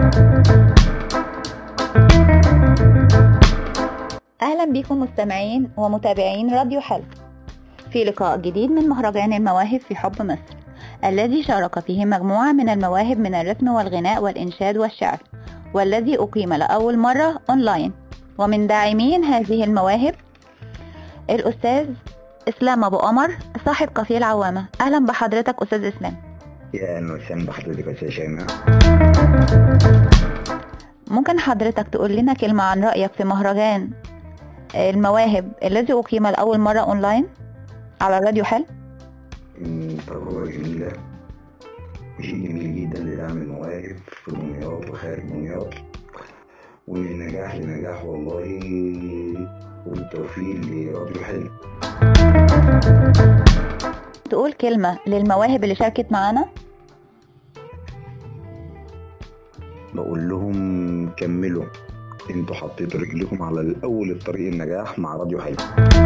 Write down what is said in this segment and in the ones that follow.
أهلا بكم مستمعين ومتابعين راديو حلو في لقاء جديد من مهرجان المواهب في حب مصر الذي شارك فيه مجموعة من المواهب من الرسم والغناء والإنشاد والشعر والذي أقيم لأول مرة أونلاين ومن داعمين هذه المواهب الأستاذ إسلام أبو قمر صاحب كافيه العوامة أهلا بحضرتك أستاذ إسلام يا اهلا وسهلا بحضرتك يا استاذ شيماء ممكن حضرتك تقول لنا كلمة عن رأيك في مهرجان المواهب الذي أقيم لأول مرة أونلاين على راديو حل أمم، تجربة جميلة وشيء جميل جدا لدعم المواهب في دمياط وخارج دمياط ومن نجاح لنجاح والله وبالتوفيق لراديو حلو تقول كلمة للمواهب اللي شاركت معانا بقول لهم كملوا انتوا حطيتوا رجلكم على الاول الطريق النجاح مع راديو حلو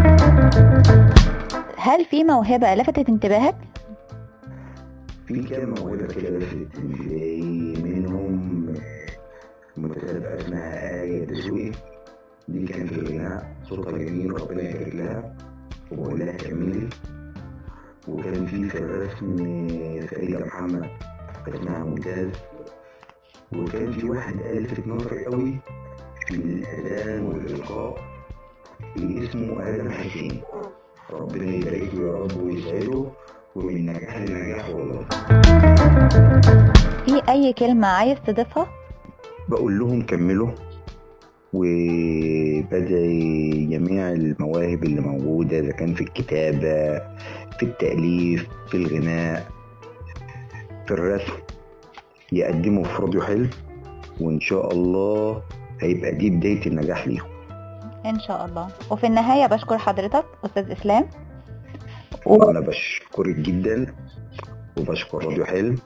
هل في موهبة لفتت انتباهك؟ في كام موهبة كده لفتت انتباهي منهم متسابقة اسمها آية تسوقي دي كانت في الغناء صوتها جميل ربنا يبارك لها وبقول لها كملي وكان في في الرسم فريدة محمد اسمها ممتاز وكان في واحد لفت نظري قوي في الأذان والإلقاء اسمه آدم حسين ربنا يبارك له يا رب ويسعده ومن نجاح لنجاح والله في أي كلمة عايز تضيفها؟ بقول لهم كملوا وبدعي جميع المواهب اللي موجودة إذا كان في الكتابة في التأليف في الغناء في الرسم يقدموا في راديو حلو وإن شاء الله هيبقى دي بداية النجاح ليهم إن شاء الله وفي النهاية بشكر حضرتك أستاذ إسلام وأنا بشكرك جدا وبشكر راديو حلو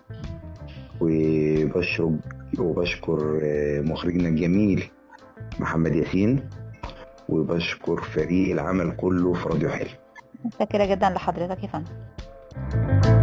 وبشكر وبشكر آه، مخرجنا الجميل محمد ياسين وبشكر فريق العمل كله في راديو حلو متشكرة جدا لحضرتك يا فندم